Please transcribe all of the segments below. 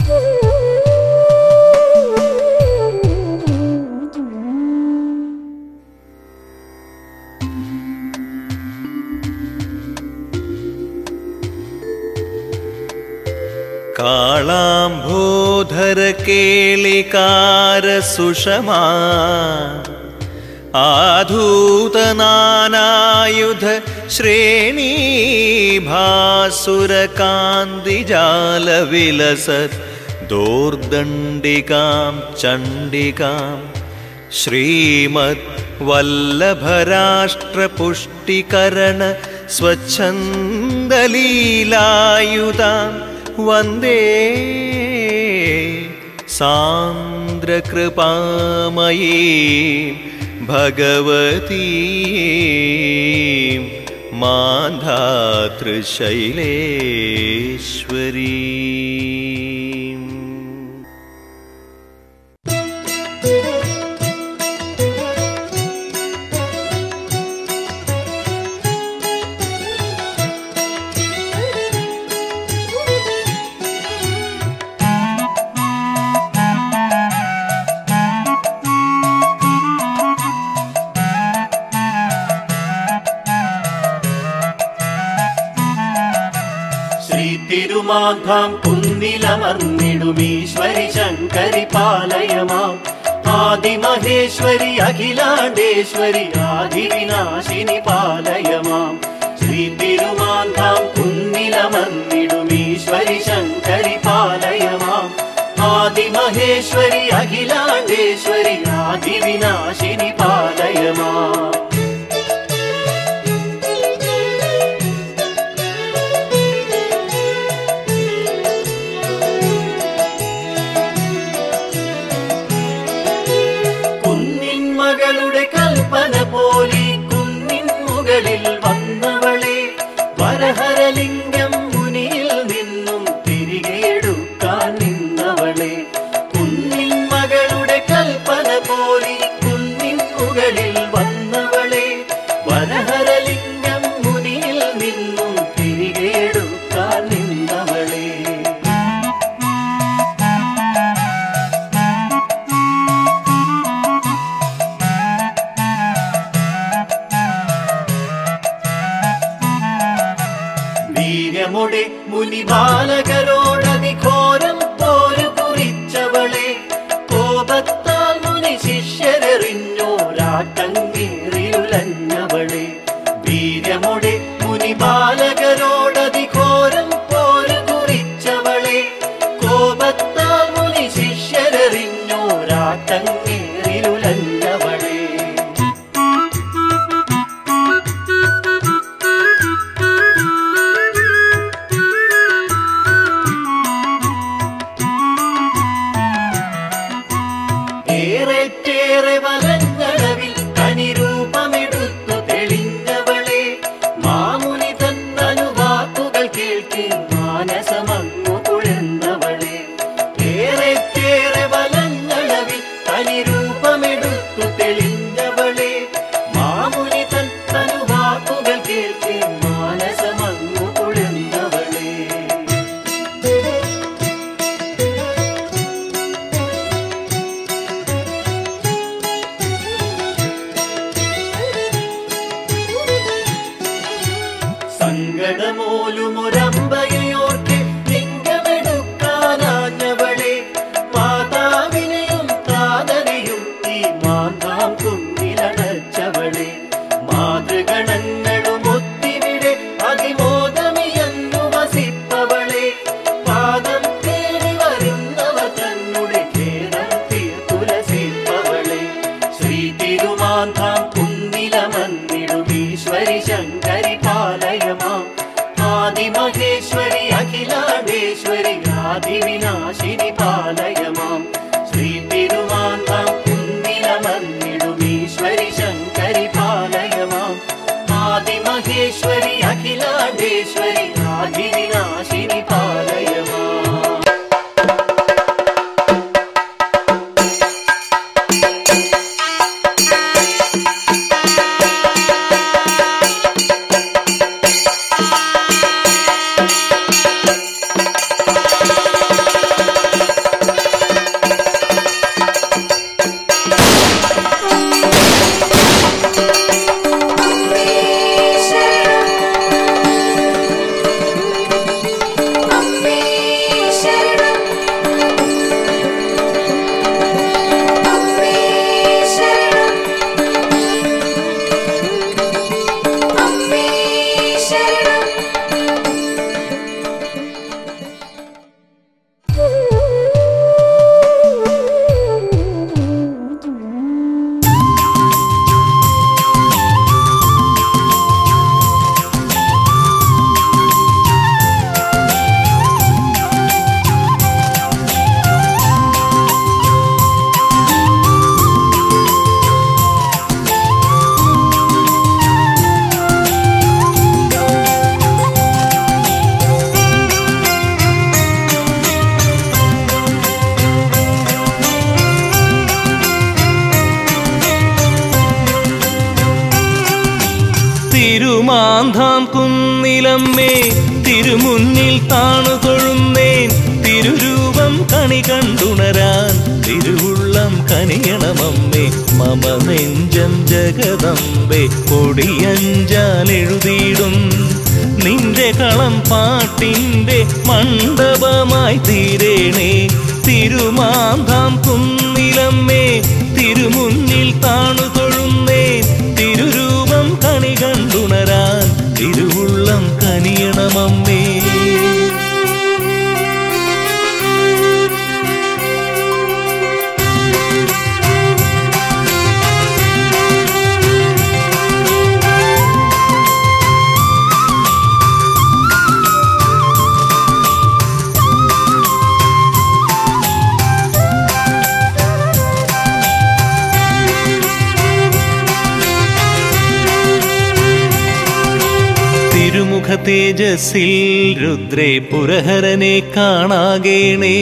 കാളാംഭോധര കേളികാര സുഷമാ ആധൂതനാനായുധ ശ്രേണീ ഭാസുരകാന്തിജാല വിലസത് ദോർദണ്ഡികാം ചണ്ഡികാം ശ്രീമത് വല്ലഭരാഷ്ട്രപുഷ്ടികരണ സ്വച്ഛന്ദലീലായുതാം വന്ദേ സാന്ദ്രകൃപാമയീം ഭഗവതീം മാന്ധാതൃശൈലേശ്വരീം ശ്രീ തിരുമാന്ധാം കുന്നിലമർന്നിടുമീശ്വരി ശങ്കരി പാലയമാം ആദിമഹേശ്വരി അഖിലാണ്ടേശ്വരി ആദിവിനാശിനി പാലയമാം ശ്രീ തിരുമാന്ധാം കുന്നിലമർന്നിടുമീശ്വരി ശങ്കരി പാലയമാം ആദിമഹേശ്വരി അഖിലാണ്ടേശ്വരി ആദിവിനാശിനി പാലയമാം കുന്നിൻ മകളുടെ കൽപ്പന പോലെ കുന്നിൻ മുകളിൽ വന്നവളെ വരഹരലിംഗം മുനിയിൽ നിന്നും തിരികെ എടുക്കാൻ നിന്നവളെ കുന്നിൻ മകളുടെ കൽപ്പന പോലെ കുന്നിൻ മുകളിൽ വന്നവളെ വരഹരലിംഗം മുനിയിൽ നിന്നും തിരികെ എടുക്കാൻ നിന്നവളെ വീര്യമുടെ മുനിബാലകരോടതിഘോരം പോരു കുറിച്ചവളെ കോപത്താൽ മുനി ശിഷ്യരെറിഞ്ഞോരാട്ടങ്ങേറിയുലഞ്ഞവളെ വീര്യമുടെ മുനിബാലകരോടതിഘോരം പോരു കുറിച്ചവളെ കോപത്താൽ മുനി ശിഷ്യരെറിഞ്ഞോരാട്ടങ്ങേറിയുലഞ്ഞവളെ ഏറെറ്റേറെ വലഞ്ഞളവിൽ തനിരൂപമെടുത്തു തെളിഞ്ഞവളെ മാമുനി തന്നനുവാക്കുകൾ കേൾക്കി മാനസമങ്ങു കുഴന്നവളെ ഏറെറ്റേറെ വലഞ്ഞളവിൽ തനിരൂപമെടുത്തു തെളിഞ്ഞവളെ മാമുനി തന്നനുവാക്കുകൾ കേൾക്കി മാനസമങ്ങു കുഴന്നവളെ സങ്കടമോലുമൊരമ്പയോർക്ക് ലിംഗമെടുക്കാനാഞ്ഞവളെ മാതാവിനെയും താതനെയും ഈ മാതാം കുന്നിലടച്ചവളെ മാതൃഗണങ്ങളും ഒത്തിവിടെ അതിമോദമിയെന്നു വസിപ്പവളെ പാദം തേടി വരുന്നവർ തന്നുടെ ഖേദം തീർത്തുലസിപ്പവളെ ശ്രീ തിരുമാന്താം കുന്നിലമന്നിടുമീശ്വരി ശങ്കരി പാലയമാം ആദിമഹേശ്വരി അഖിലാണ്ടേശ്വരി ആദിവിനാശിനി പാലയമാം ശ്രീ തിരുമാന്താം കുന്നിലമന്നിടുമീശ്വരി ശങ്കരി പാലയമാം ആദിമഹേശ്വരി അഖിലാണ്ടേശ്വരി ആദിവിനാശിനി പാലയമാം തിരുമാന്താം കുന്നിലമ്മേ തിരുമുന്നിൽ താണു തൊഴുന്നേൻ തിരുരൂപം കണി കണ്ടുണരാൻ തിരുവുള്ളം കനിയണമമ്മേ മമ നെഞ്ചം ജഗദമ്പേ കൊടിയഞ്ചാലെഴുതിയിടും നിന്റെ കളം പാട്ടിന്റെ മണ്ഡപമായി തീരേണേ തിരുമാന്താം കുന്നിലമ്മേ തിരുമുന്നിൽ താണു തൊഴുന്നേ തിരുരൂപം കണി കണ്ടുണരാൻ തിരുവുള്ളം കനിയണമമ്മേ തിരുമുഖ തേജസ്സിൽ രുദ്രേ പുരഹരനെ കാണാകേണേ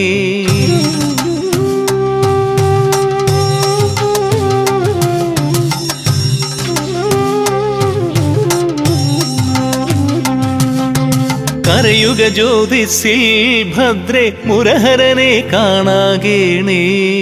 കരയുഗ ജ്യോതിസിൽ ഭദ്രേ മുരഹരനെ കാണാകേണേ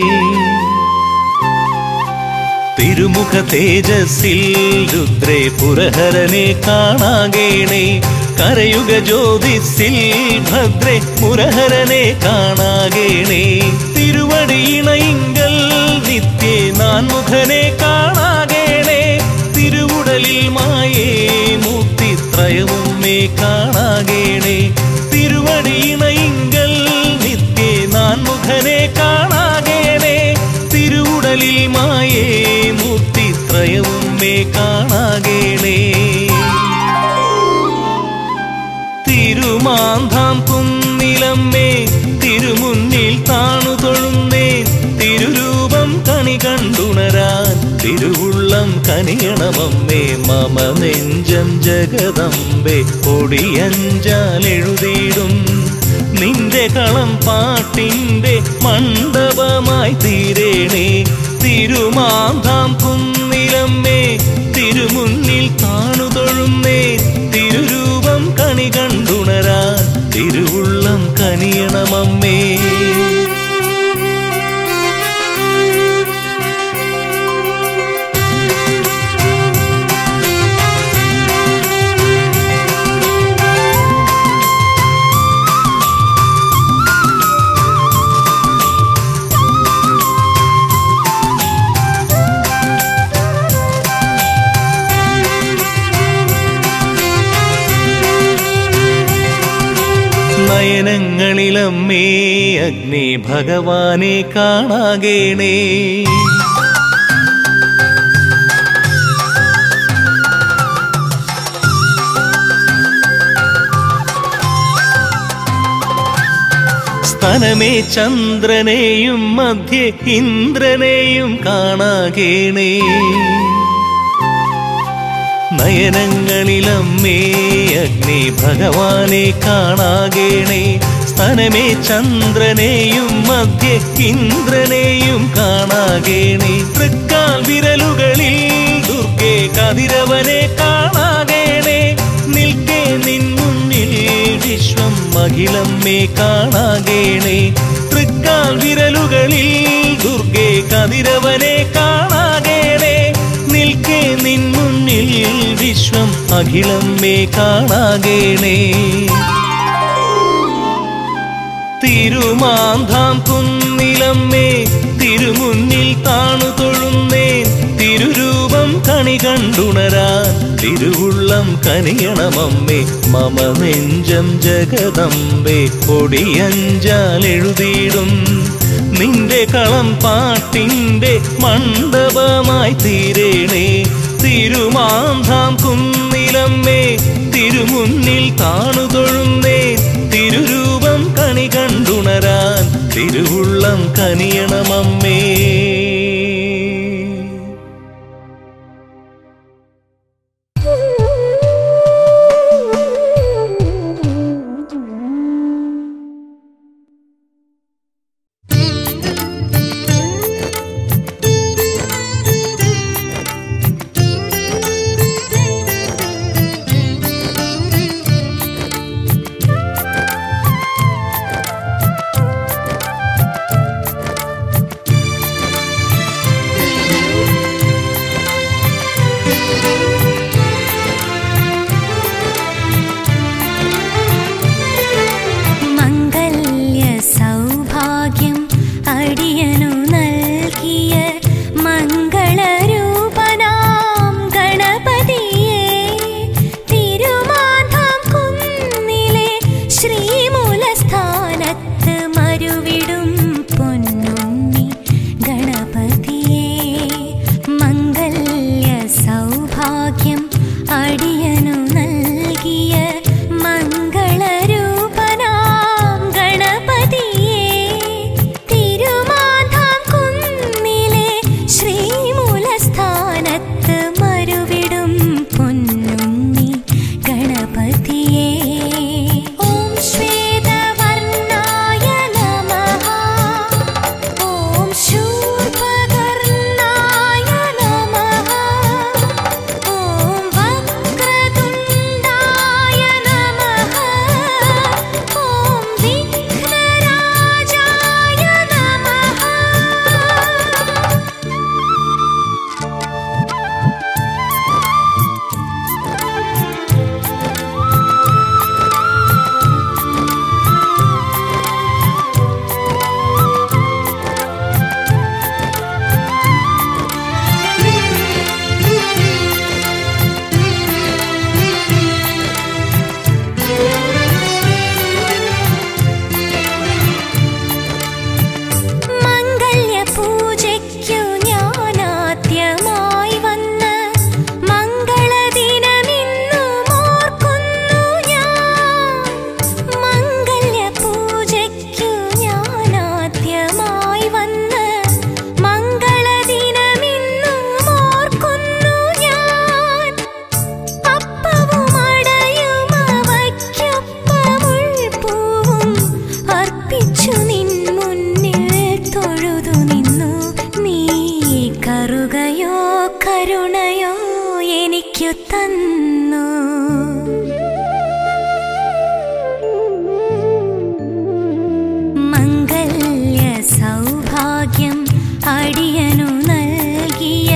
തിരുമുഖ തേജസ്സിൽ രുദ്രേ പുരഹരനെ കാണാകേണേ കരയുഗ ജ്യോതിസിൽ ഭദ്രേ മുരഹരനെ കാണാകേണേ തിരുവടിയിണയിങ്കൽ നിത്യേ നാൻമുഖനെ കാണാകേണേ തിരുവുടലിൽ മായേ മൂർത്തിത്രയവും മേ കാണാകേണേ തിരുവടിയിണയിങ്കൽ നിത്യേ നാൻമുഖനെ കാണാകേണേ തിരുവുടലിൽ മായേ മൂർത്തിത്രയവും മേ കാണാകേണേ തിരുമാന്താം കുന്നിലമ്മേ തിരുമുന്നിൽ താണു തൊഴുന്നേ തിരുരൂപം കണി കണ്ടുണരാൻ തിരുവുള്ളം കനിയണമമ്മേ മമ നെഞ്ചം ജഗദമ്പേ കൊടിയഞ്ചാലെഴുതിയിടും നിന്റെ കളം പാട്ടിന്റെ മണ്ഡപമായി തീരേണേ തിരുമാന്താം കുന്നിലമ്മേ തിരുമുന്നിൽ താണു തൊഴുന്നേ തിരുരൂപം കണി കണ്ടുണരാൻ തിരുവുള്ളം കനിയണമമ്മേ നയനങ്ങളിലമ്മേ അഗ്നി ഭഗവാനെ കാണാകേണേ സ്തനമേ ചന്ദ്രനെയും മധ്യേ ഇന്ദ്രനെയും കാണാകേണേ നയനങ്ങളിലമ്മേ അഗ്നി ഭഗവാനെ കാണാകേണേ സ്തനമേ ചന്ദ്രനെയും മധ്യേ ഇന്ദ്രനെയും കാണാകേണേ തൃക്കാൽ വിരലുകളിൽ ദുർഗെ കതിരവനെ കാണാകേണേ നിൽക്കേ നിൻ മുന്നിൽ വിശ്വം അഖിലമ്മേ കാണാകേണേ തൃക്കാൽ വിരലുകളിൽ ദുർഗെ കതിരവനെ കാണാകേണേ നിൽക്കേ നിൻ മുന്നിൽ വിശ്വം അഖിലമ്മേ കാണാകേണേ തിരുമാന്താം കുന്നിലമ്മേ തിരുമുന്നിൽ താണു തൊഴുന്നേ തിരുരൂപം കണി കണ്ടുണരാൻ തിരുവുള്ളം കനിയണമമ്മേ മമ നെഞ്ചം ജഗദമ്പേ കൊടിയഞ്ചാലെഴുതിയിടും നിന്റെ കളം പാട്ടിന്റെ മണ്ഡപമായി തീരേണേ തിരുമാന്താം കുന്നിലമ്മേ തിരുമുന്നിൽ താണു തൊഴുന്നേ തിരുരൂപം കണി കണ്ടുണരാൻ തിരുവുള്ളം കനിയണമമ്മേ Thank you. തന്നു മംഗല്യ സൗഭാഗ്യം അടിയനു നൽകിയ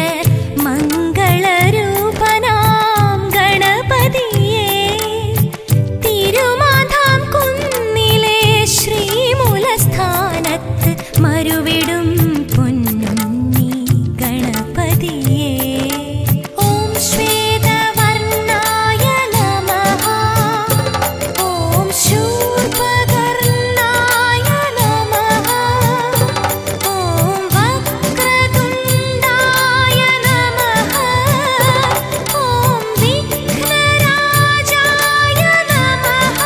മംഗളരൂപനാം ഗണപതിയെ തിരുമാധാം കുന്നിലെ ശ്രീമൂലസ്ഥാനത്ത് മരുവിടും പൊന്നുണ്ണി ഗണപതിയെ ഓം ശ്വേതവർണ്ണായ നമഃ ഓം ശൂർപകർണായ നമഃ ഓം വക്രതുണ്ടായ നമഃ ഓം വിഘ്നരാജായ നമഃ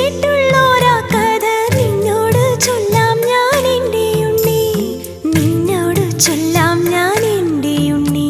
കേട്ടുള്ളോരാ കഥ നിന്നോട് ചൊല്ലാം ഞാൻ എൻ്റെ ഉണ്ണി നിന്നോട് ചൊല്ലാം ഞാൻ എൻ്റെ ഉണ്ണി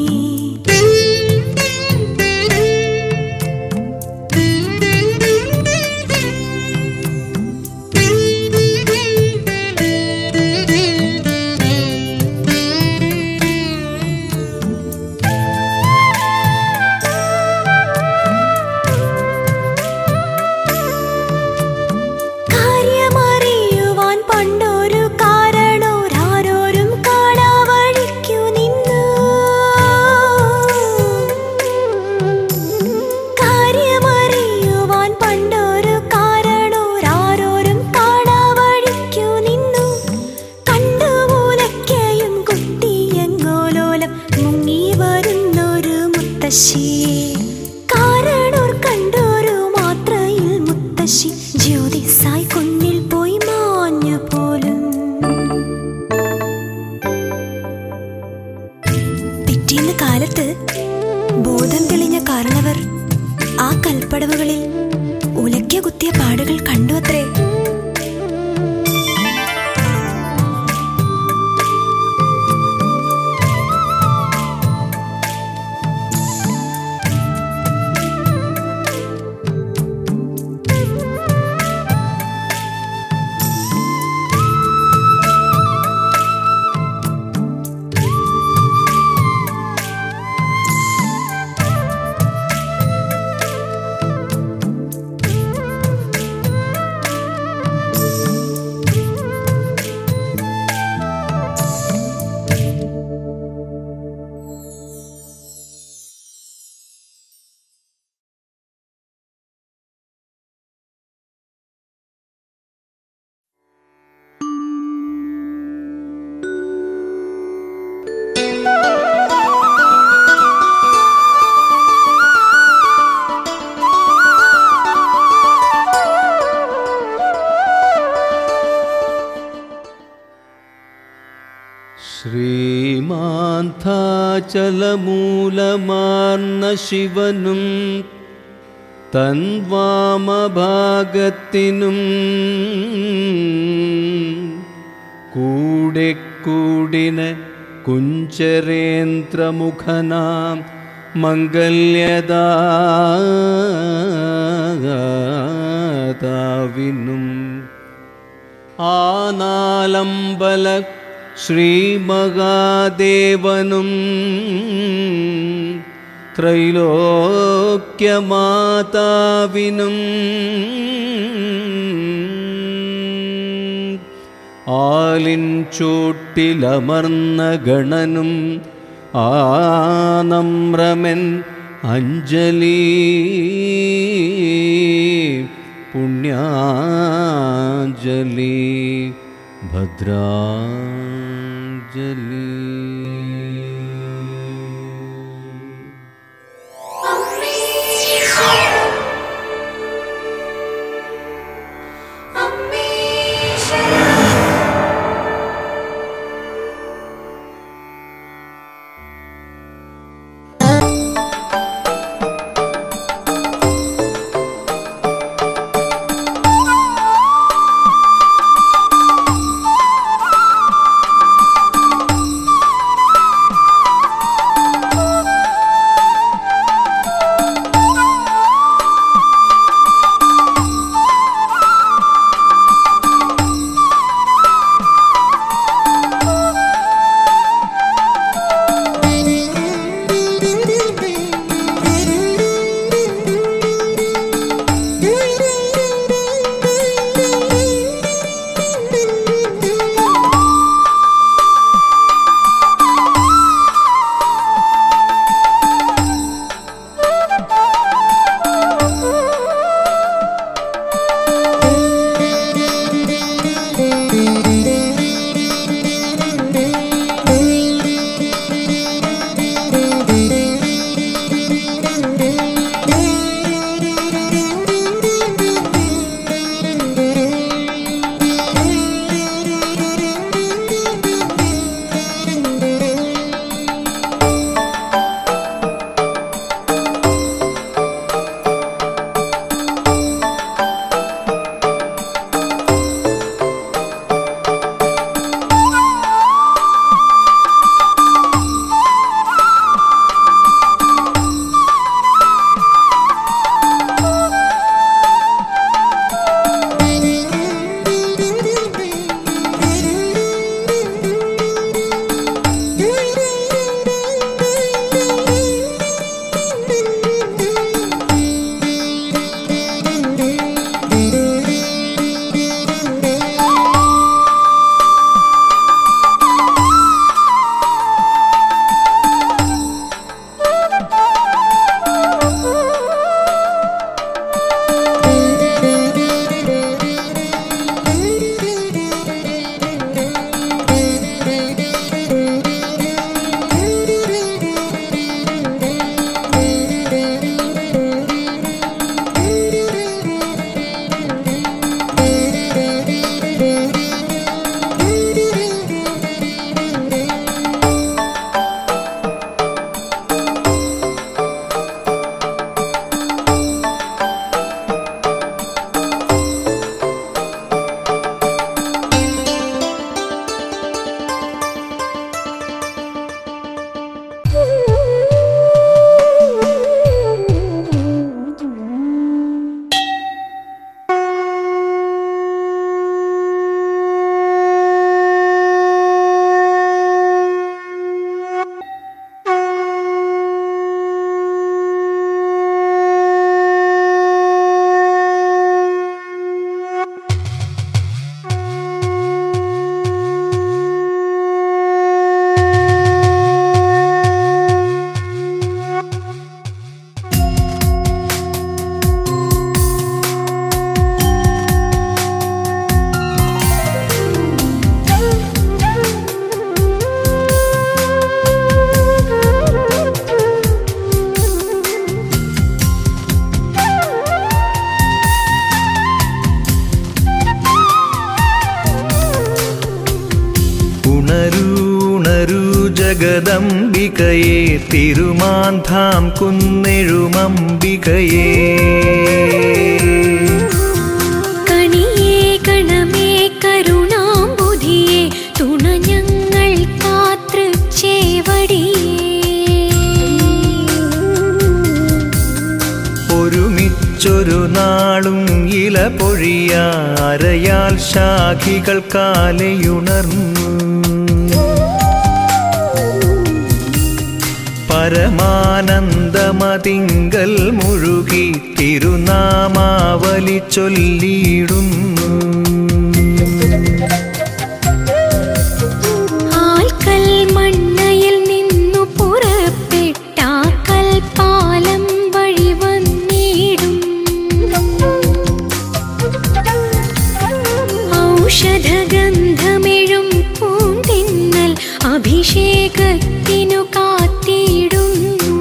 കാര്യമറിയുവാൻ പണ്ടൊരു കാരണോരാരോരും കാണാ വഴിക്കു നിന്നു കാര്യമറിയുവാൻ പണ്ടൊരു കാരണോരാരോരും കാണാ വഴിക്കു നിന്നു കണ്ടു മൂലക്കയും കുത്തിയങ്കോലോലം മുങ്ങി വരുന്നൊരു മുത്തശ്ശിയെ കാരണോർ കണ്ടൊരു മാത്രയിൽ മുത്തശ്ശി ജ്യോതിസായി കുന്നിൽ പോയി മാഞ്ഞു പോലും പിറ്റേന്ന് കാലത്ത് ബോധം തെളിഞ്ഞ കാരണവർ ആ കൽപ്പടവുകളിൽ ഉലയ്ക്ക കുത്തിയ പാടുകൾ കണ്ടു അത്രേ ശ്രീമാന്താചലമൂലമാർന്ന ശിവനും തൻവാമഭാഗത്തിനും കൂടെ കൂടിന് കുഞ്ചരേന്ദ്രമുഖനാം മംഗല്യദാവിനും ആനാലമ്പല ശ്രീമഹാദേവനും ത്രൈലോക്യമാതാവിനും ആലിൻ ചോട്ടിലമർന്ന ഗണനും ആനമ്രമൻ അഞ്ജലി പുണ്യാഞ്ജലി ഭദ്രാഞ്ജലി ആ ജഗദംബികയെ തിരുമാന്ധാം കുന്നെഴുമംബികയെ കണിയേ കണമേ കരുണാംബുധിയെ തുണ ഞങ്ങൾ ഒരുമിച്ചൊരു നാളും ഇല പൊഴിയാരയാൽ ശാഖികൾ കാലയുണർന്നു പരമാനന്ദമതിങ്കൽ മുഴുകി തിരുനാമാവലി ചൊല്ലിയിടുന്നു ആൽക്കൽ മണ്ണയിൽ നിന്നു പുറപ്പെട്ട കൽപ്പാലം വഴി വന്നിടും ഔഷധഗന്ധമെഴും പൂന്തിന്നൽ അഭിഷേകത്തിനു കാത്തിടുന്നു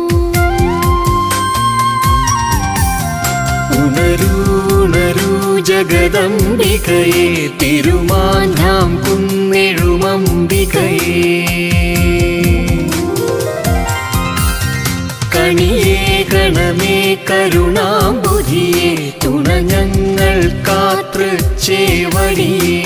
ഉണരൂണരൂ ജഗദംബികയെ തിരുമാന്ധാം കുന്നെഴുമംബികയെ കണിയേ ഗണമേ കരുണാംബുധിയെ തുണ ഞങ്ങൾ കാതൃച്ചേവടിയേ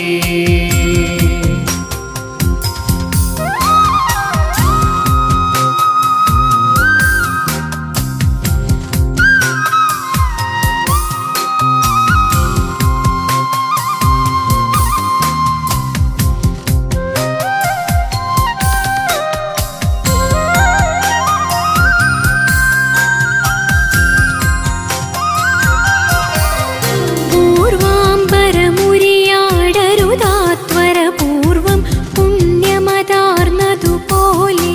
പൂർവാംബരമുരിയാടരുതാത്വര പൂർവം പുണ്യമതാർന്നതുപോലെ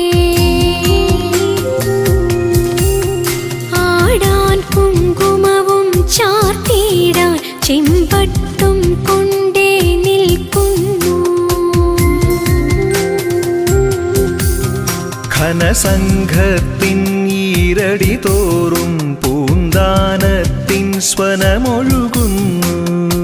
ആടാൻ കുങ്കുമവും ചാർത്തിയിടാൻ ചെമ്പട്ടും കൊണ്ടേ നിൽക്കുന്നു ഘനസംഘത്തിൻ ഈരടി തോറും പൂന്താനത്തിൻ സ്വനമൊഴുകുന്നു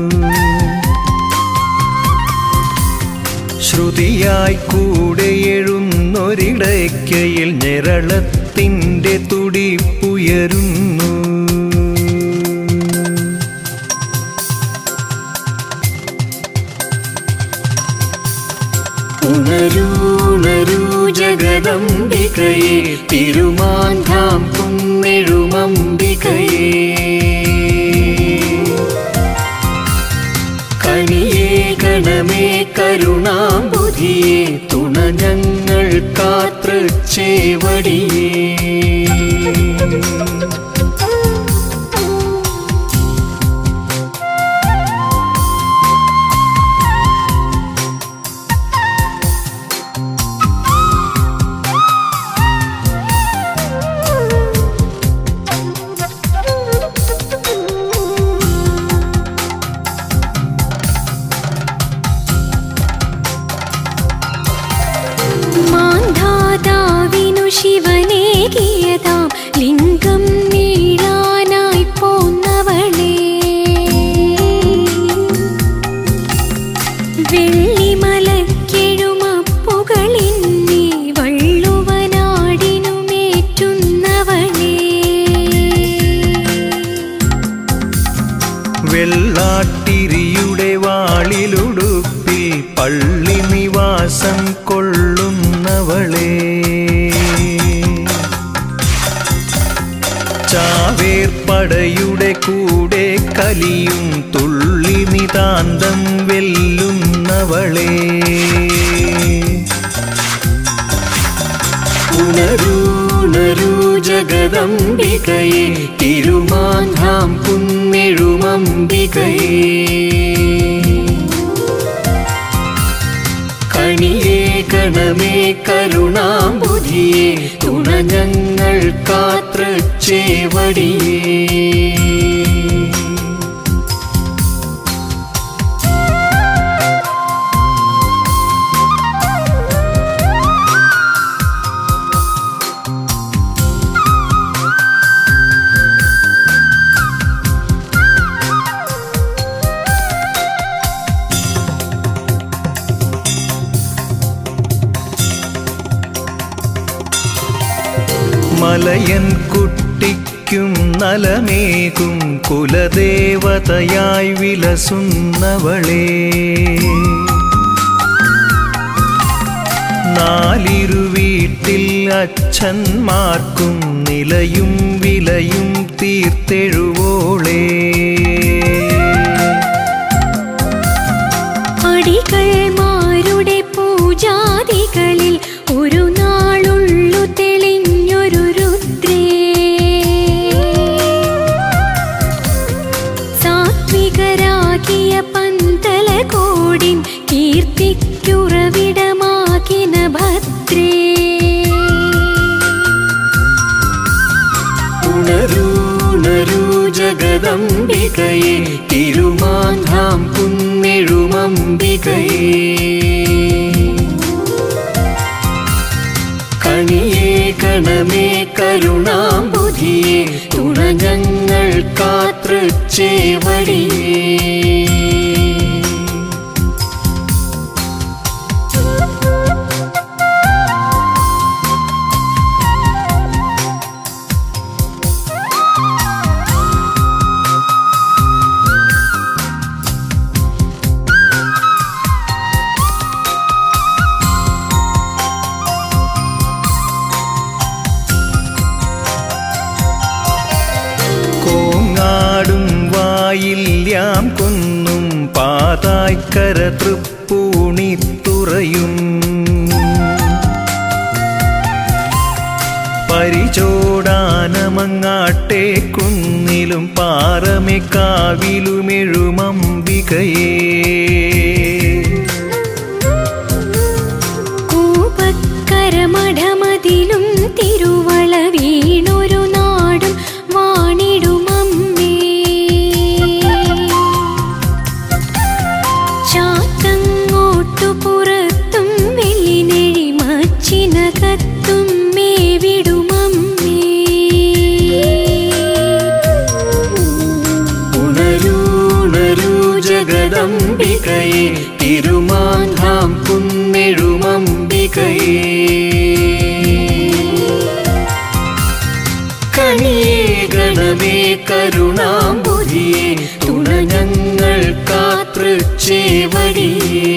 ശ്രുതിയായി കൂടെ എഴുന്നൊരിടയ്ക്കയിൽ ഞെരളത്തിൻ്റെ തുടിപ്പുയരുന്നു ഉണരൂണരൂ ജഗദംബികയെ തിരുമാന്ധാം കുന്നെഴുമംബികയെ കണിയേ ഗണമേ കരുണാംബുധിയെ തുണ ഞങ്ങൾ കാതൃച്ചേവടിയേ മാന്ധാതാവിനു ശിവനേകിയതാം ലിംഗം നീളാനായി പോന്നവളേ വെള്ളിമലക്കെഴുമപ്പുകളിന്നീ വള്ളുവനാടിനുമേറ്റുന്നവളേ വെള്ളാട്ടിരിയുടെ വാളിലുടുപ്പിൽ പള്ളി നിവാസം കൊള്ളുന്നവളെ ചാവേർപ്പടയുടെ കൂടെ കലിയും തുള്ളി നിതാന്തം വെല്ലുന്നവളെ ഉണരൂണരൂ ജഗദംബികയെ തിരുമാന്ധാം കുന്നെഴുമംബികയെ കണിയേ കണമേ കരുണാംബുധിയെ തുണ ഞങ്ങൾ കാതൃച്ചേവടിയേ മലയൻ കുട്ടിക്കും നലമേകും കുലദേവതയായി വിലസുന്നവളേ നാലിരുവീട്ടിൽ അച്ഛന്മാർക്കും നിലയും വിലയും തീർത്തെഴുവോളേ അടികൾമാരുടെ പൂജാദികളിൽ ഒരു നാളുള്ളു തെളിഞ്ഞൊരു രുദ്രേ സാത്വികരാകിയ പന്തലകോടിൻ കീർത്തിക്കുറവിടമാകിന ഭദ്രേ ഉണരൂണരൂ ജഗദംബികയെ തിരുമാന്ധാം കുന്നെഴുമംബികയെ കണിയേ കണമേ കരുണാംബുധിയെ തുണ ഞങ്ങൾ കാതൃച്ചേവടിയേ കോങ്ങാടും വായില്യാം കുന്നും പാതായ്ക്കര തൃപ്പൂണിത്തുറയും പരിചോടാനമങ്ങാട്ടെ കുന്നിലും പാറമേക്കാവിലുമെഴുമംബികയേ കൂപക്കരമഠമതിലും തിരുവള വീണൊരു നാടും വാണിടുമമ്മേ ചാത്തങ്ങോട്ടു പുറത്തും വെള്ളിനെഴി മച്ചിനകത്തും മേവിടുമമ്മേ ഉണരൂണരൂ ജഗദംബികയെ തിരുമാന്ധാം കുന്നെഴുമംബികയെ കണിയേ ഗണമേ കരുണാംബുധിയെ തുണ ഞങ്ങൾ കാതൃച്ചേവടിയേ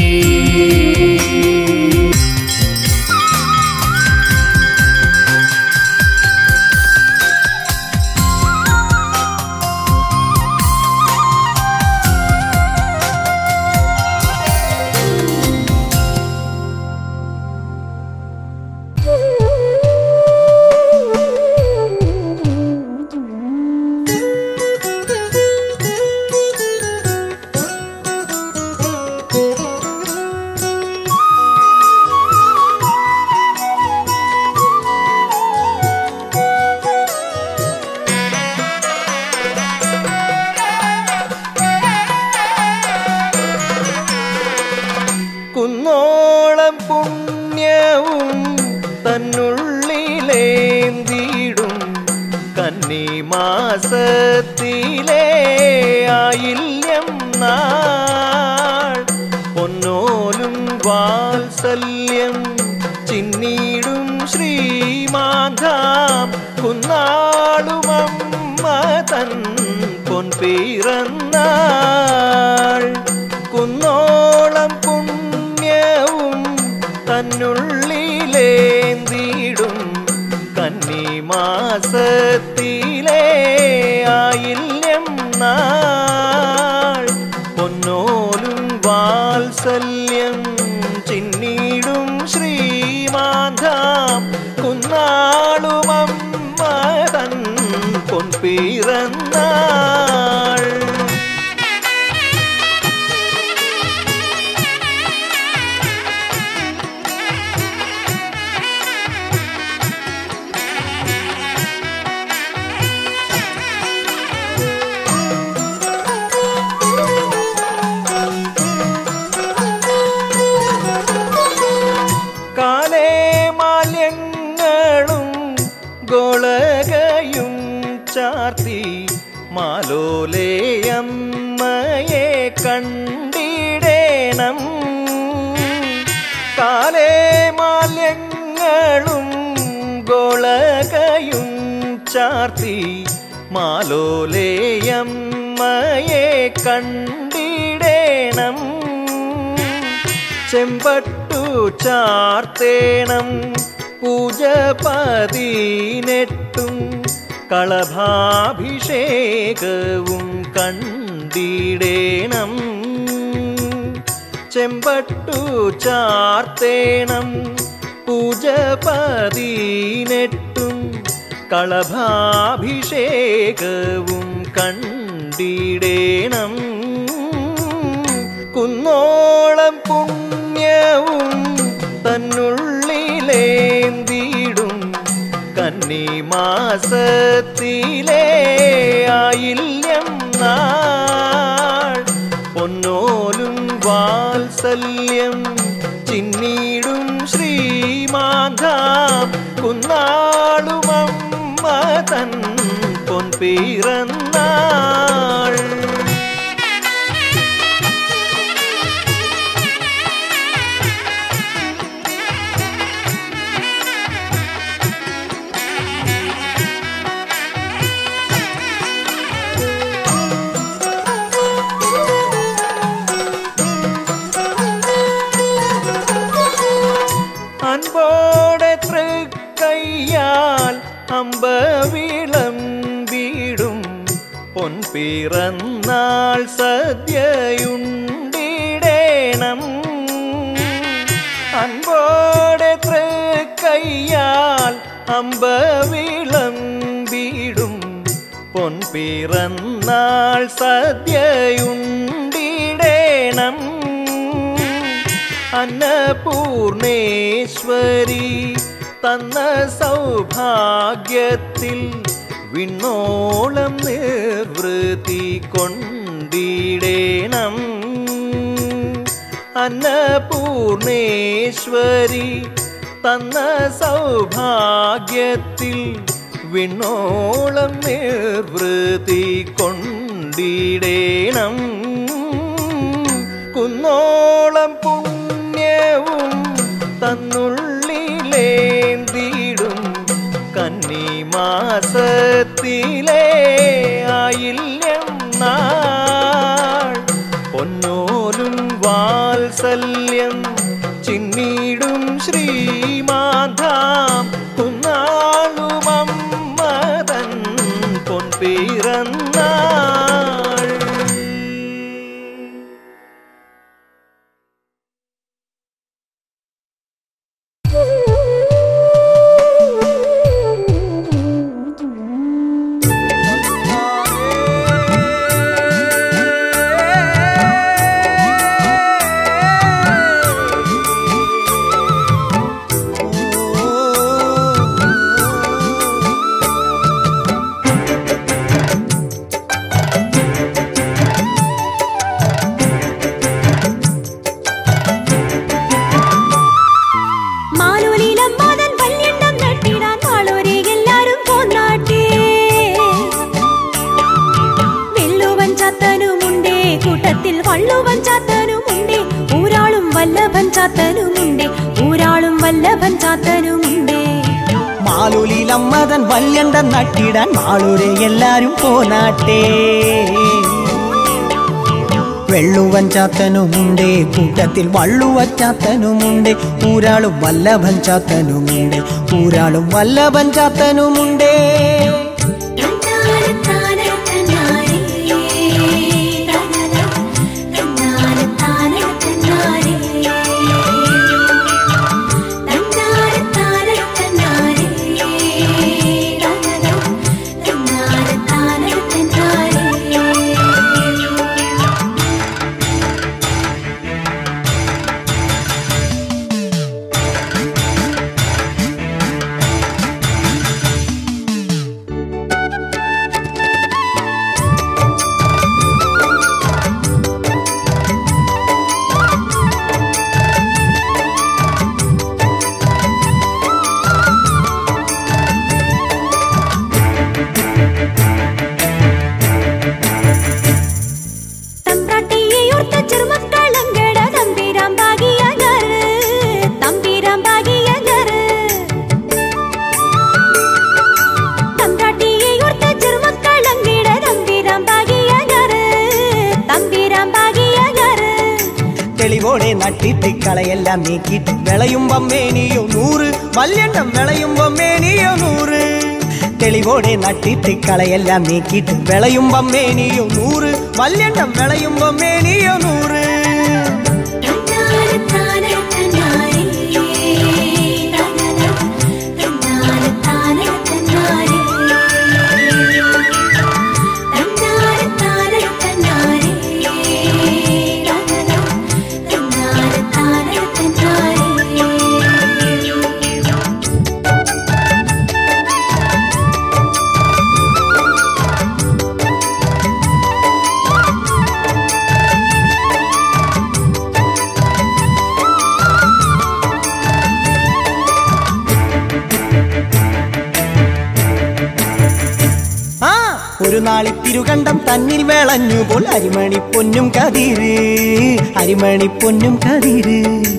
കുന്നോളം പുണ്യവും തന്നുള്ളിലേന്തിടും കന്നിമാസത്തിലെ ആയില്യം നാൾ പൊന്നോലും വാത്സല്യം ചിന്നീടും ശ്രീമാധാം കുന്നാളുമമ്മ തൻ പൊൻപിറന്നാൾ കുന്നോളം പുണ്യവും തന്നുള്ളിലേന്തിടും കന്നിമാസത്തിലെ ആയില്യം നാൾ പൊന്നോലും വാത്സല്യം ചിന്നീടും ശ്രീമാധാം കുന്നാളുമമ്മ തൻ പൊൻപിറന്നാൾ കാലേ മാല്യങ്ങളും ഗോളകയും ചാർത്തി മാലോലേയമ്മയെ കണ്ടിടേണം കാലേ മാല്യങ്ങളും ഗോളക ചാർത്തി മാലോലേയമ്മയെ കണ്ടിടേണം ചെമ്പട്ടു ചാർത്തേണം പൂജ പതിനെട്ടും കളഭാഭിഷേകവും കണ്ടിടേണം ചെമ്പട്ടു ചാർത്തേണം പൂജ പതിനെട്ടും കളഭാഭിഷേകവും കണ്ടിടേണം കുന്നോളം പുണ്യവും തന്നുള്ളിലേന്തിടും കന്നിമാസത്തിലെ ആയില്യം നാൾ പൊന്നോലും വാത്സല്യം ചിന്നീടും ശ്രീമാധാം കുന്നാളുമമ്മ തൻ പൊൻപിറന്നാൾ അൻപോടെ തൃക്കയ്യാൽ അമ്പവിളം വീടും പൊൻപിറന്നാൾ സദ്യയുണ്ടിടേണം അൻപോടെ തൃക്കയ്യാൽ അമ്പവിളം വീടും പൊൻപിറന്നാൾ സദ്യയുണ്ടിടേണം അന്നപൂർണേശ്വരി തന്ന സൗഭാഗ്യത്തിൽ വിണ്ണോളം നിർവൃത്തി കൊണ്ടിടേണം അന്നപൂർണേശ്വരി തന്ന സൗഭാഗ്യത്തിൽ വിണ്ണോളം നിർവൃത്തി കൊണ്ടിടേണം കുന്നോളം പുണ്യവും തന്നുള്ളിലേന്തിടും കന്നിമാസത്തിലെ ആയില്യം നാൾ പൊന്നോലും വാത്സല്യം ചിന്നീടും ശ്രീമാധാം കുന്നാളുമമ്മതൻ പൊൻപിറന്നാൾ മാലൂലിലമ്മാതൻ വല്യണ്ണം നട്ടിടാൻ മാളൂരെ എല്ലാരും പോന്നാട്ടേ വെള്ളുവൻ ചാത്തനുമുണ്ടേ കൂട്ടത്തിൽ വള്ളുവൻ ചാത്തനുമുണ്ടേ ഊരാളും വല്ലഭൻ ചാത്തനുമുണ്ടേ ഊരാളും വല്ലഭൻ ചാത്തനുമുണ്ടേ മാലൂലിലമ്മതൻ വല്യണ്ട നട്ടിടാൻ മാളൂരെ എല്ലാരും പോനാട്ടെ വെള്ളുവൻ ചാത്തനുമുണ്ട് കൂട്ടത്തിൽ വള്ളുവൻ ചാത്തനുമുണ്ട് ഊരാളും വല്ലഭൻ ചാത്തനുമുണ്ട് ഊരാളും വല്ലഭൻ ചാത്തനുമുണ്ട് തമ്പ്രാട്ടിയെയോർത്ത ചെറുമക്കളങ്കട തമ്പീരാം ഭാഗിയകർ തമ്പീരാം ഭാഗിയകർ തമ്പ്രാട്ടി തെളിവോടെ നട്ടിട്ട് കളയെല്ലാം നീക്കിയിട്ട് വിളയുമ്പം മേനിയോ നൂറ് വല്യണ്ണം വിളയുമ്പം മേനിയോ നൂറ് തെളിവോടെ നട്ടിട്ട് കളയെല്ലാം നീക്കിയിട്ട് വിളയുമ്പം മേനിയോ നൂറ് വല്യണ്ണം വിളയുമ്പം മേനിയോ നൂറ് തന്നാരെ താനരെ തന്നാരെ തന്നാരെ താനരെ തന്നാരെ തന്നാരെ താനരെ തന്നാരെ തന്നാരെ താനരെ തന്നാരെ ആ ഒരു നാളി തിരുകണ്ടം തന്നിൽ വിളഞ്ഞു പോൽ അരിമണി പൊന്നും കതിര് അരിമണി പൊന്നും കതിര്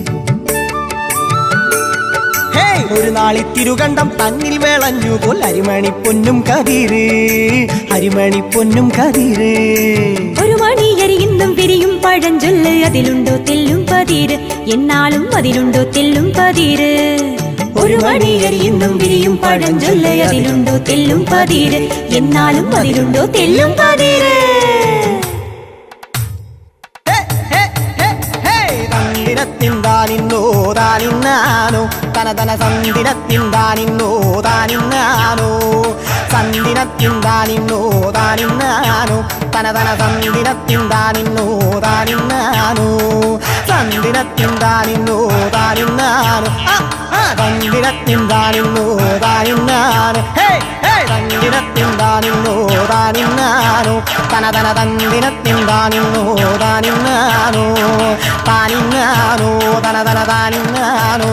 ഹേ ഒരു നാളി തിരുകണ്ടം തന്നിൽ വിളഞ്ഞു പോൽ അരിമണി പൊന്നും കതിര് അരിമണി പൊന്നും കതിര് ഒരു മണിയരിയുന്നും വിരിയും പഴഞ്ചൊല്ല് അതിലുണ്ടോ തെല്ലും പതിര് എന്നാളും അതിലുണ്ടോ തെല്ലും പതിര് ഒരു മണിയരിയുന്നും വിരിയും പഴഞ്ചൊല്ല് അതിലുണ്ടോ തെല്ലും പതിര് എന്നാലും അതിലുണ്ടോ തെല്ലും പതിര് ഹേ, ഹേ, ഹേ, ഹേ, തന്തിരത്തിന്താനിന്നോ താനിന്നാനോ തന തന സന്തിരത്തിന്താനിന്നോ താനിന്നാനോ സന്തിരത്തിന്താനിന്നോ താനിന്നാനോ തന തന സന്തിരത്തിന്താനിന്നോ താനിന്നാനോ സന്തിരത്തിന്താനിന്നോ താനിന്നാനോ ആ, ആ, തന്തിരത്തിന്താനിന്നോ താനിന്നാനോ ഹേ ഹേ തന്തിരത്തിന്താനിന്നോ താനിന്നാനോ തന തന തന്തിരത്തിന്താനിന്നോ താനിന്നാനോ താനിന്നാനോ തന തന താനിന്നാനോ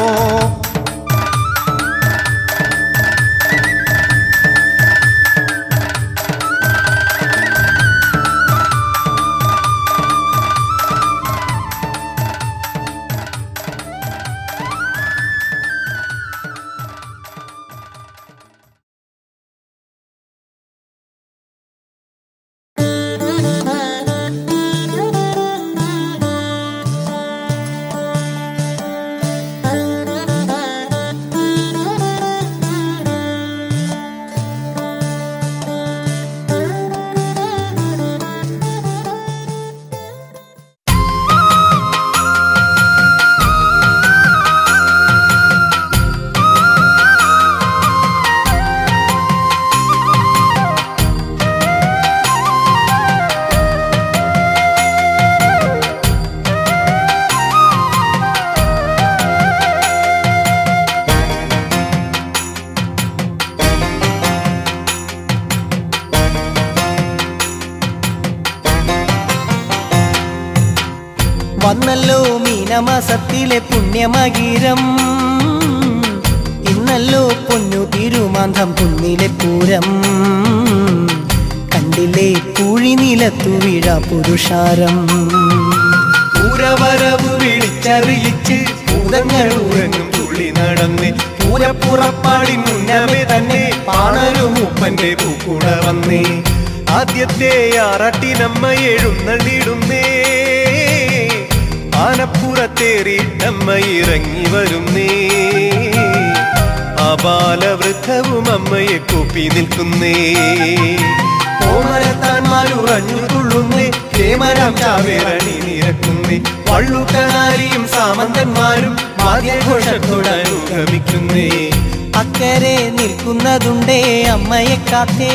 വന്നല്ലോ മീനമാസത്തിലെ പുണ്യമകീരം ഇന്നല്ലോ പൊന്നു തിരുമാന്തം കുന്നിലെ പൂരം കണ്ടില്ലേ പൂഴി നിലത്തു വീഴ പുരുഷാരം പൂരവരവ് വിളിച്ചറിയിച്ച് ഭൂതങ്ങൾ ഉറങ്ങും തുള്ളി നടന്ന് പൂരപ്പുറപ്പാടി മുന്നമേ തന്നെ പാണരും ഉപ്പന്റെ പൂക്കൂട വന്നേ ആദ്യത്തെ ആറാട്ടിനമ്മ എഴുന്നള്ളിടുന്നേ ആനപ്പുറത്തേറിയിട്ടമ്മ ഇറങ്ങി വരുന്നേ അപാലവൃദ്ധവും അമ്മയെ കൂപ്പി നിൽക്കുന്നേ ഓമരത്താൻമാരുറഞ്ഞു തുള്ളുന്നേ കേമരാം ചാവേറണി നിരക്കുന്നേ വള്ളുക്കനാരിയും സാമന്തന്മാരും വാദ്യഘോഷത്തോടനുഗമിക്കുന്നേ അക്കരെ നിൽക്കുന്നതുണ്ടേ അമ്മയെ കാത്തേ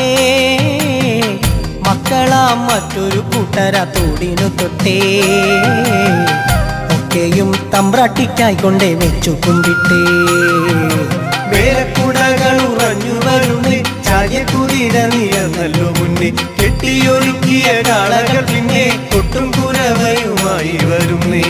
മക്കളാം മറ്റൊരു കൂട്ടര തോടിനു തൊട്ടേ ഒക്കെയും തമ്പ്രാട്ടിക്കായി കൊണ്ടേ വെച്ചു കുമ്പിട്ടേ വേലക്കുടകൾ ഉറഞ്ഞു വരുന്നേ ചായക്കുതിര നീയർന്നല്ലോ മുന്നേ കെട്ടിയൊരുക്കിയ കാളകൾ പിന്നെ കൊട്ടും കുരവയുമായി വരുന്നേ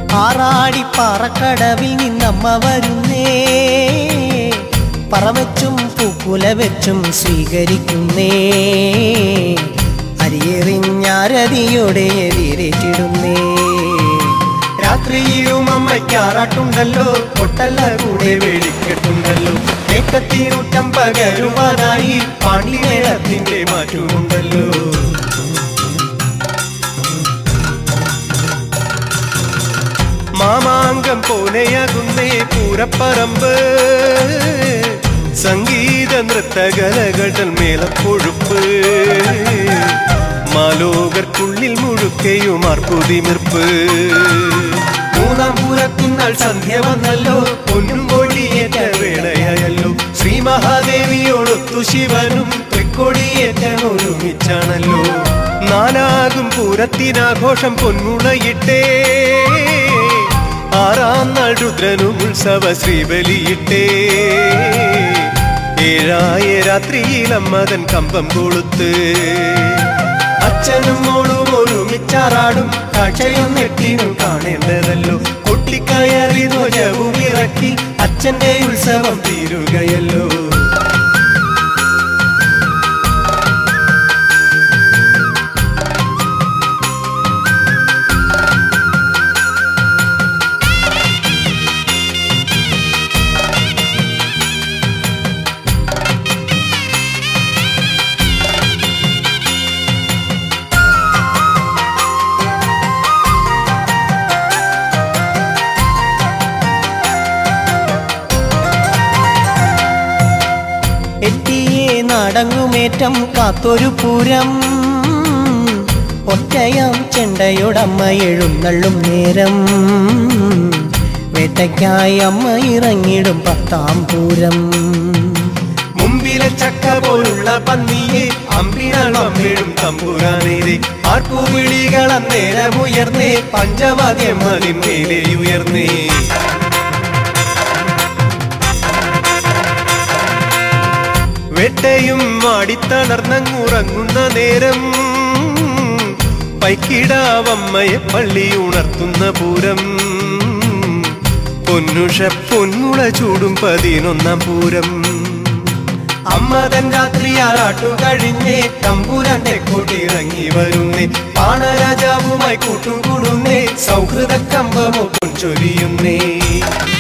ആറാടിപ്പാറക്കടവിൽ നിന്നമ്മ വരുന്നേ പറവച്ചും പൂക്കുല വെച്ചും സ്വീകരിക്കുന്നേ അരിയെറിഞ്ഞാരതിയോടെ എതിരേറ്റിടുന്നേ രാത്രിയിലും അമ്മയ്ക്കാറാട്ടുണ്ടല്ലോ പൊട്ടല്ല കൂടെ വെളിക്കെട്ടുണ്ടല്ലോ ഏക്കത്തിനൂറ്റം പകരുവാനായി പാണ്ഡിമേളത്തിന്റെ മാറ്റുമുണ്ടല്ലോ മാമാങ്കം പോലെയാകുന്നേ പൂരപ്പറമ്പ് സംഗീത നൃത്തകലകൾ മേലപ്പൊഴുപ്പ് മാലോകർക്കുള്ളിൽ മുഴുക്കയും അർപ്പുതിമിർപ്പ് മൂന്നാം പൂരത്തിനാൾ സന്ധ്യ വന്നല്ലോ പൊന്നും കോഴിയേറ്റ വേളയായല്ലോ ശ്രീ മഹാദേവിയോടൊത്തു ശിവനും തൃക്കൊടിയേറ്റ ഒരുമിച്ചാണല്ലോ നാലാകും പൂരത്തിനാഘോഷം പൊന്മുളയിട്ടേ ആറാം നാൾ രുദ്രനും ഉത്സവ ശ്രീബലിയിട്ടേ ഏഴായ രാത്രിയിൽ അമ്മതൻ കമ്പം കൊളുത്ത് അച്ഛനും മോളും ഒരുമിച്ചാറാടും കാഴ്ചയും നെട്ടിനും കാണേണ്ടതല്ലോ കൊട്ടിക്കയറി ധ്വജവും ഇറക്കി അച്ഛന്റെ ഉത്സവം തീരുകയല്ലോ എത്തിയേ നടങ്ങുമേറ്റം കാത്തൊരു പൂരം ഒറ്റയാം ചെണ്ടയോടമ്മ എഴുന്നള്ളും നേരം വേട്ടയ്ക്കായി അമ്മ ഇറങ്ങിടും പത്താം പൂരം മുമ്പിലെ ചക്ക പോലുള്ള പന്നിയെ അമ്പിനാളം വീഴും തമ്പുരാനേരെ ആർപ്പുവിളികൾ അന്നേരമുയർന്നേ പഞ്ചവാദ്യം അതിന്മേലെ ഉയർന്നേ വെട്ടയും മാടിത്തളർന്നങ്ങുറങ്ങുന്ന നേരം പൈക്കിടാവമ്മയെ പള്ളി ഉണർത്തുന്ന പൂരം പൊന്നുഷ പൊന്മുള ചൂടും പതിനൊന്നാം പൂരം അമ്മതൻ രാത്രി ആറാട്ടു കഴിഞ്ഞേ തമ്പുരാന്റെ കൊട്ടിറങ്ങി വരുന്നേ പാണരാജാവുമായി കൂട്ടുകൂടുന്നേ സൗഹൃദ കമ്പമോ പൊൻചൊരിയുന്നേ